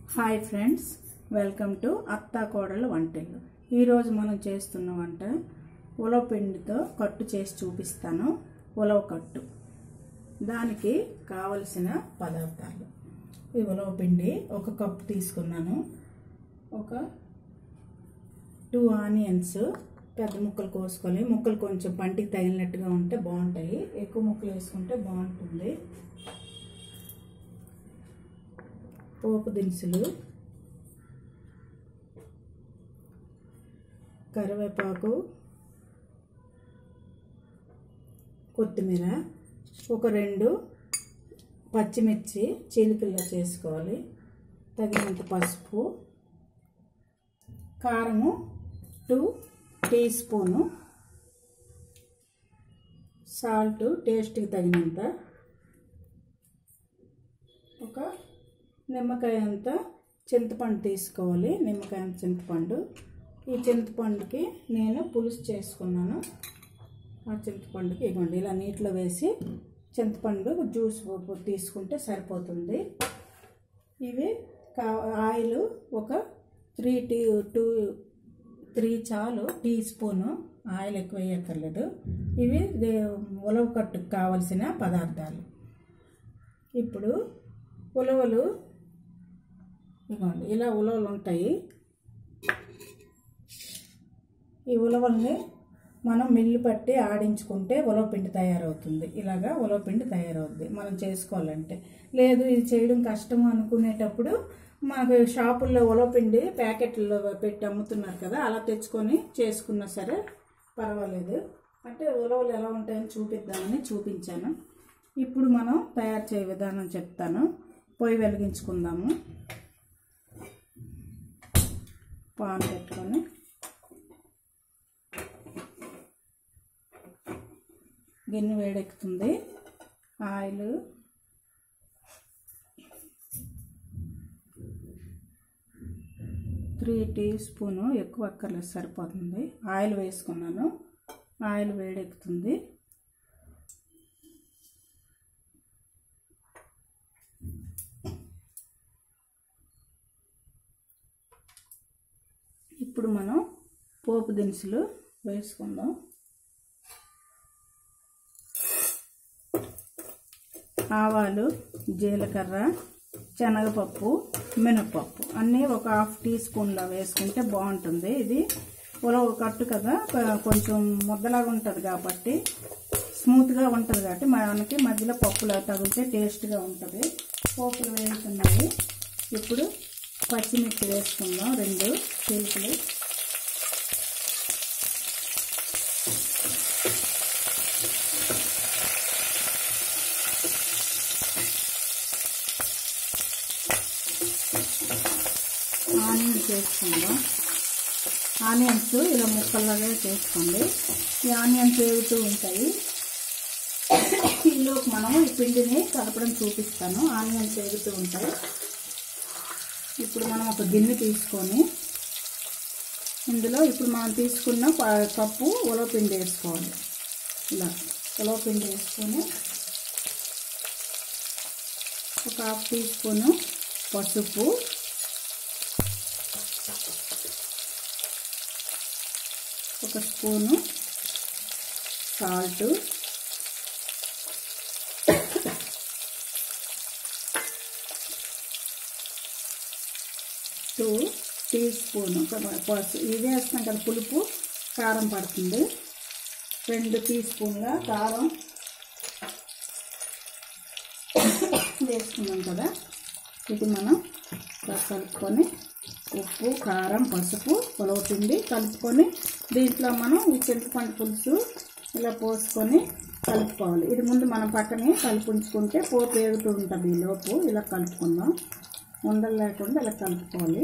hi friends welcome to అత్తా కోడలు వంటలు ఈరోజు మనం చేస్తున్న వంట ఉలవ పిండితో కట్టు చేసి చూపిస్తాను ఉలవ కట్టు దానికి కావలసిన పదార్థాలు ఈ ఉలవ పిండి ఒక కప్పు తీసుకున్నాను ఒక టూ ఆనియన్స్ పెద్ద ముక్కలు కోసుకొని ముక్కలు కొంచెం పంటికి తగిలినట్టుగా ఉంటే బాగుంటాయి ఎక్కువ ముక్కలు వేసుకుంటే బాగుంటుంది పోపు దినుసులు కరివేపాకు కొత్తిమీర ఒక రెండు పచ్చిమిర్చి చీలికల్లో చేసుకోవాలి తగినంత పసుపు కారము టూ టీ స్పూను సాల్ట్ టేస్ట్కి తగినంత ఒక నిమ్మకాయ అంత చింతపండు తీసుకోవాలి నిమ్మకాయ అంత చింతపండు ఈ చింతపండుకి నేను పులుసు చేసుకున్నాను ఆ చింతపండుకి ఇవ్వండి ఇలా నీటిలో వేసి చింతపండు జ్యూస్ తీసుకుంటే సరిపోతుంది ఇవి కా ఆయిల్ ఒక త్రీ టీ టూ త్రీ చాలు టీ స్పూను ఆయిల్ ఎక్కువ వేయక్కర్లేదు ఇవి ఉలవ కట్టుకు కావలసిన పదార్థాలు ఇప్పుడు ఉలవలు ఇదిగోండి ఇలా ఉలవలు ఉంటాయి ఈ ఉలవల్ని మనం మిల్లు పట్టి ఆడించుకుంటే ఉలవ పిండి తయారవుతుంది ఇలాగా ఉలవ పిండి తయారవుద్ది మనం చేసుకోవాలంటే లేదు ఇది చేయడం కష్టం అనుకునేటప్పుడు మనకు షాపుల్లో ఉలవ పిండి ప్యాకెట్లో పెట్టి అమ్ముతున్నారు కదా అలా తెచ్చుకొని చేసుకున్నా సరే పర్వాలేదు అంటే ఉలవలు ఎలా ఉంటాయని చూపిద్దామని చూపించాను ఇప్పుడు మనం తయారు చేయ విధానం చెప్తాను పొయ్యి వెలిగించుకుందాము పాన్ పెట్టుకొని గిన్నె వేడెక్కుతుంది ఆయిల్ త్రీ టీ స్పూను ఎక్కువ అక్కర్లేదు సరిపోతుంది ఆయిల్ వేసుకున్నాను ఆయిల్ వేడెక్కుతుంది ఇప్పుడు మనం పోపు దినుసులు వేసుకుందాం ఆవాలు జీలకర్ర శనగపప్పు మినపప్పు అన్నీ ఒక హాఫ్ టీ స్పూన్లో వేసుకుంటే బాగుంటుంది ఇది ఉలవ కట్టు కదా కొంచెం ముద్దలాగా ఉంటుంది కాబట్టి స్మూత్గా ఉంటుంది కాబట్టి మనకి మధ్యలో పప్పులు తగిలితే టేస్ట్గా ఉంటుంది పోపులు వేసుకున్నవి ఇప్పుడు పచ్చిమిర్చి వేసుకుందాం రెండు చీలికలు ఆనియన్స్ వేసుకుందాం ఆనియన్స్ ఇలా ముక్కల్లాగా చేసుకోండి ఈ ఆనియన్స్ వేగుతూ ఉంటాయి ఇందులోకి మనం ఈ పిండిని కలపడం చూపిస్తాను ఆనియన్స్ వేగుతూ ఉంటాయి ఇప్పుడు మనం ఒక గిన్నె తీసుకొని ఇందులో ఇప్పుడు మనం తీసుకున్న కప్పు ఉలవ పిండి వేసుకోవాలి ఇలా ఉలవ పిండి వేసుకొని ఒక హాఫ్ టీ స్పూను పసుపు ఒక spoon salt two teaspoon ఇది వేస్తాం కదా పులుపు కారం పడుతుంది రెండు టీ స్పూన్ల కారం వేసుకున్నాం కదా ఇది మనం కలుపుకొని ఉప్పు కారం పసుపు పొలవ పిండి కలుపుకొని దీంట్లో మనం ఈ చింతపండు పులుసు ఇలా పోసుకొని కలుపుకోవాలి ఇది ముందు మనం పక్కనే కలుపుంచుకుంటే పోపు వేగుతూ ఉంటుంది ఈ లోపు ఇలా కలుపుకుందాం ఉండలు లేకుండా ఇలా కలుపుకోవాలి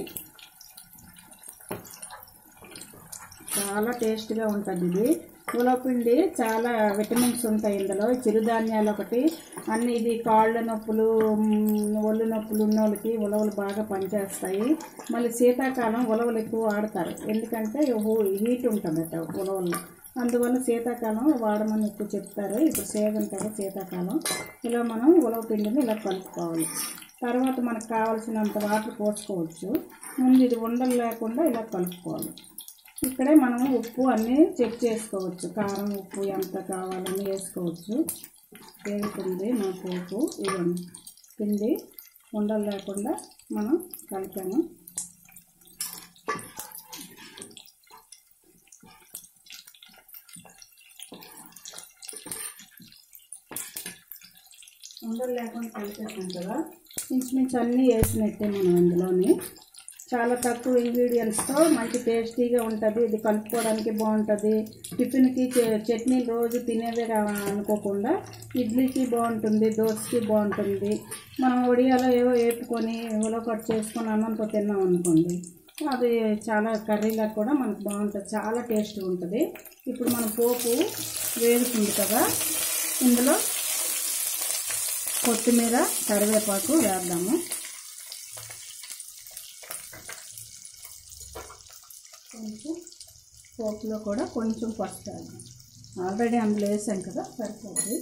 చాలా టేస్ట్గా ఉంటుంది ఇది ఉలవపిండి చాలా విటమిన్స్ ఉంటాయి ఇందులో చిరుధాన్యాలు ఒకటి అన్ని ఇది కాళ్ళ నొప్పులు ఒళ్ళు నొప్పులు ఉన్న వాళ్ళకి ఉలవలు బాగా పనిచేస్తాయి మళ్ళీ శీతాకాలం ఉలవలు ఎక్కువ వాడతారు ఎందుకంటే హీట్ ఉంటుందట ఉలవల్లో అందువల్ల శీతాకాలం వాడమని ఎక్కువ చెప్తారు ఇప్పుడు సేగ ఉంటుంది శీతాకాలం ఇలా మనం ఉలవ పిండిని ఇలా కలుపుకోవాలి తర్వాత మనకు కావాల్సినంత వాటర్ పోసుకోవచ్చు ముందు ఇది ఉండలు లేకుండా ఇలా కలుపుకోవాలి ఇక్కడే మనం ఉప్పు అన్నీ చెక్ చేసుకోవచ్చు కారం ఉప్పు ఎంత కావాలని వేసుకోవచ్చు వేగుతుంది మన పోపు ఇవ్వండి పిండి ఉండలు లేకుండా మనం కలిపాము ఉండలు లేకుండా కలిపేసాం కదా ఇంచుమించు అన్నీ వేసినట్టే మనం అందులోని చాలా తక్కువ ఇంగ్రీడియంట్స్తో మంచి టేస్టీగా ఉంటుంది ఇది కలుపుకోవడానికి బాగుంటుంది టిఫిన్కి చే- చట్నీ రోజు తినేదే కా- అనుకోకుండా ఇడ్లీకి బాగుంటుంది దోశకి బాగుంటుంది మనం ఒడియాలో ఏవో వేపుకొని ఉలో కట్ చేసుకొని అన్నంతో తిన్నాం అనుకోండి అది చాలా కర్రీలకు కూడా మనకు బాగుంటుంది చాలా టేస్ట్గా ఉంటుంది ఇప్పుడు మన పోపు వేగుతుంది కదా ఇందులో కొత్తిమీర కరివేపాకు వేద్దాము కొంచెం పోపులో కూడా కొంచెం పసుపు వేద్దాం ఆల్రెడీ అందులో వేసాం కదా సరిపోతుంది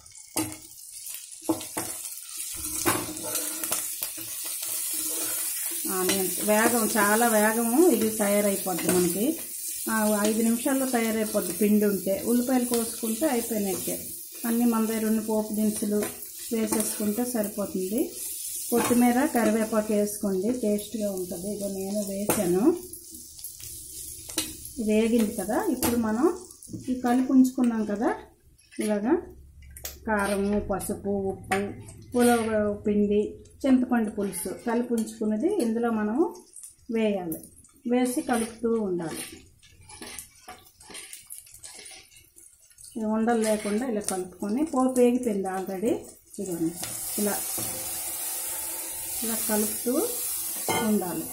ఆనియన్స్ వేగం చాలా వేగము ఇది తయారైపోద్ది మనకి ఆ, ఐదు నిమిషాల్లో తయారైపోద్ది పిండి ఉంటే ఉల్లిపాయలు కోసుకుంటే అయిపోయినట్టే అన్నీ మన దగ్గర ఉన్న పోపు దినుసులు వేసేసుకుంటే సరిపోతుంది కొత్తిమీర కరివేపాకు వేసుకోండి టేస్ట్గా ఉంటుంది ఇదో నేను వేసాను వేగింది కదా ఇప్పుడు మనం ఈ కలిపి ఉంచుకున్నాం కదా ఇలాగా కారము పసుపు ఉప్పు ఉలవ పిండి చింతపండు పులుసు కలిపి ఉంచుకున్నది ఇందులో మనం వేయాలి వేసి కలుపుతూ ఉండాలి ఈ ఉండలు లేకుండా ఇలా కలుపుకొని పోపు వేగిపోయింది ఆల్రెడీ ఇదిగోండి ఇలా ఇలా కలుపుతూ ఉండాలి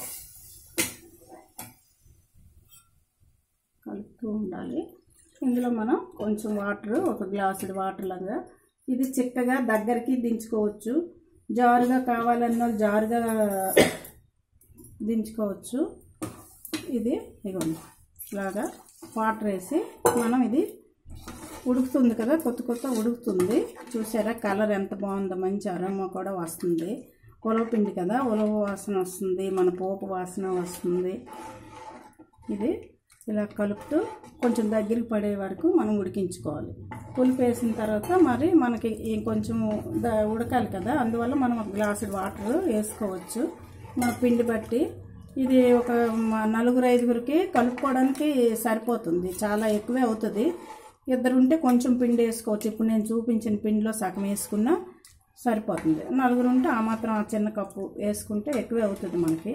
కలుపుతూ ఉండాలి ఇందులో మనం కొంచెం వాటర్ ఒక గ్లాసుడు వాటర్ లాగా ఇది చిక్కగా దగ్గరికి దించుకోవచ్చు జారుగా కావాలన్న వాళ్ళు జారుగా దించుకోవచ్చు ఇది ఇదిగోండి ఇలాగా వాటర్ వేసి మనం ఇది ఉడుకుతుంది కదా కొత్త కొత్త ఉడుకుతుంది చూసారా కలర్ ఎంత బాగుందో మంచి అరోమా కూడా వస్తుంది ఉలవ పిండి కదా ఉలవ వాసన వస్తుంది మన పోపు వాసన వస్తుంది ఇది ఇలా కలుపుతూ కొంచెం దగ్గరికి పడే వరకు మనం ఉడికించుకోవాలి పులుపు వేసిన తర్వాత మరి మనకి ఇంకొంచెం ద ఉడకాలి కదా అందువల్ల మనం ఒక గ్లాసు వాటర్ వేసుకోవచ్చు మన పిండి బట్టి ఇది ఒక మ- నలుగురు ఐదుగురికి కలుపుకోవడానికి సరిపోతుంది చాలా ఎక్కువే అవుతుంది ఇద్దరు ఉంటే కొంచెం పిండి వేసుకోవచ్చు ఇప్పుడు నేను చూపించిన పిండిలో సగం వేసుకున్నా సరిపోతుంది నలుగురు ఉంటే ఆ మాత్రం ఆ చిన్న కప్పు వేసుకుంటే ఎక్కువే అవుతుంది మనకి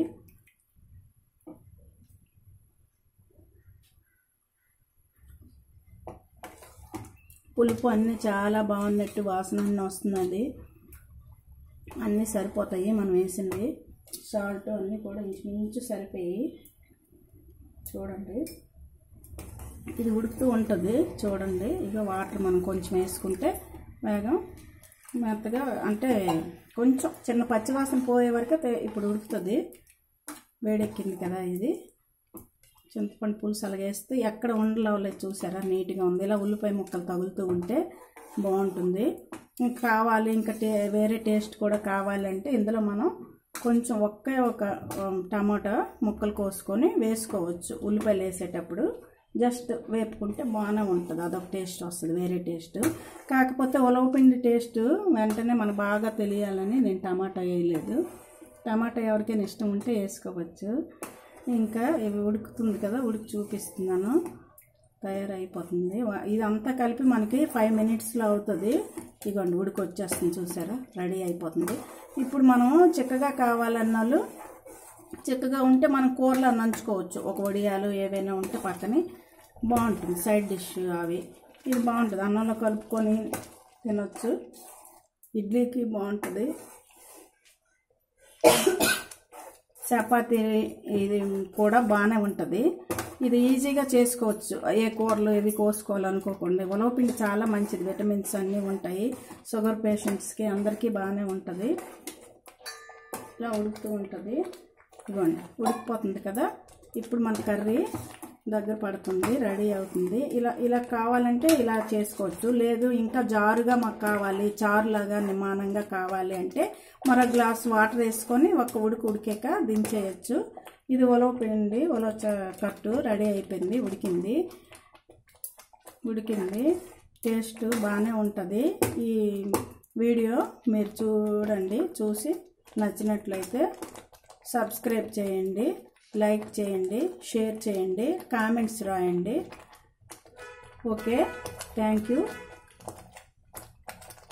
పులుపు అన్నీ చాలా బాగున్నట్టు వాసన అన్నీ వస్తున్నది అన్నీ సరిపోతాయి మనం వేసింది సాల్ట్ అన్నీ కూడా ఇంచుమించు సరిపోయి చూడండి ఇది ఉడుకుతూ ఉంటుంది చూడండి ఇక వాటర్ మనం కొంచెం వేసుకుంటే వేగం మెత్తగా అంటే కొంచెం చిన్న పచ్చివాసన పోయే వరకు తే- ఇప్పుడు ఉడుకుతుంది వేడెక్కింది కదా ఇది చింతపండు పులుసు అలాగేస్తే ఎక్కడ ఉండలేదు చూసారా నీట్గా ఉంది ఇలా ఉల్లిపాయ ముక్కలు తగులుతూ ఉంటే బాగుంటుంది ఇంకా కావాలి ఇంకా టే వేరే టేస్ట్ కూడా కావాలంటే ఇందులో మనం కొంచెం ఒకే ఒక ఉమ్, టమాటా ముక్కలు కోసుకొని వేసుకోవచ్చు ఉల్లిపాయలు వేసేటప్పుడు జస్ట్ వేపుకుంటే బాగానే ఉంటుంది అదొక టేస్ట్ వస్తుంది వేరే టేస్ట్ కాకపోతే ఉలవపిండి టేస్ట్ వెంటనే మనకు బాగా తెలియాలని నేను టమాటా వేయలేదు టమాటా ఎవరికైనా ఇష్టం ఉంటే వేసుకోవచ్చు ఇంకా ఇవి ఉడుకుతుంది కదా ఉడికి చూపిస్తున్నాను తయారైపోతుంది వా- ఇదంతా కలిపి మనకి ఫైవ్ మినిట్స్లో అవుతుంది ఇదిగోండి ఉడికి వచ్చేస్తుంది చూసారా రెడీ అయిపోతుంది ఇప్పుడు మనం చిక్కగా కావాలన్న వాళ్ళు చిక్కగా ఉంటే మనం కూరలో నంచుకోవచ్చు ఒక వడియాలు ఏవైనా ఉంటే పక్కనే బాగుంటుంది సైడ్ డిష్ అవి ఇది బాగుంటుంది అన్నంలో కలుపుకొని తినొచ్చు ఇడ్లీకి బాగుంటుంది చపాతీ ఇది కూడా బాగానే ఉంటుంది ఇది ఈజీగా చేసుకోవచ్చు ఏ కూరలు ఏవి కోసుకోవాలనుకోకుండా ఉలవపిండి చాలా మంచిది విటమిన్స్ అన్నీ ఉంటాయి షుగర్ పేషెంట్స్కి అందరికీ బాగానే ఉంటుంది ఇలా ఉడుకుతూ ఉంటుంది ఇవ్వండి ఉడికిపోతుంది కదా ఇప్పుడు మన కర్రీ దగ్గర పడుతుంది రెడీ అవుతుంది ఇలా ఇలా కావాలంటే ఇలా చేసుకోవచ్చు లేదు ఇంకా జారుగా మాకు కావాలి చారులాగా నిమానంగా కావాలి అంటే మరో గ్లాస్ వాటర్ వేసుకొని ఒక ఉడికి ఉడికాక దించేయచ్చు ఇది ఉలవ పిండి ఉలవ చ- కట్టు రెడీ అయిపోయింది ఉడికింది ఉడికింది టేస్ట్ బాగానే ఉంటుంది ఈ వీడియో మీరు చూడండి చూసి నచ్చినట్లయితే సబ్స్క్రైబ్ చేయండి లైక్ చేయండి షేర్ చేయండి కామెంట్స్ రాయండి ఓకే థ్యాంక్ యూ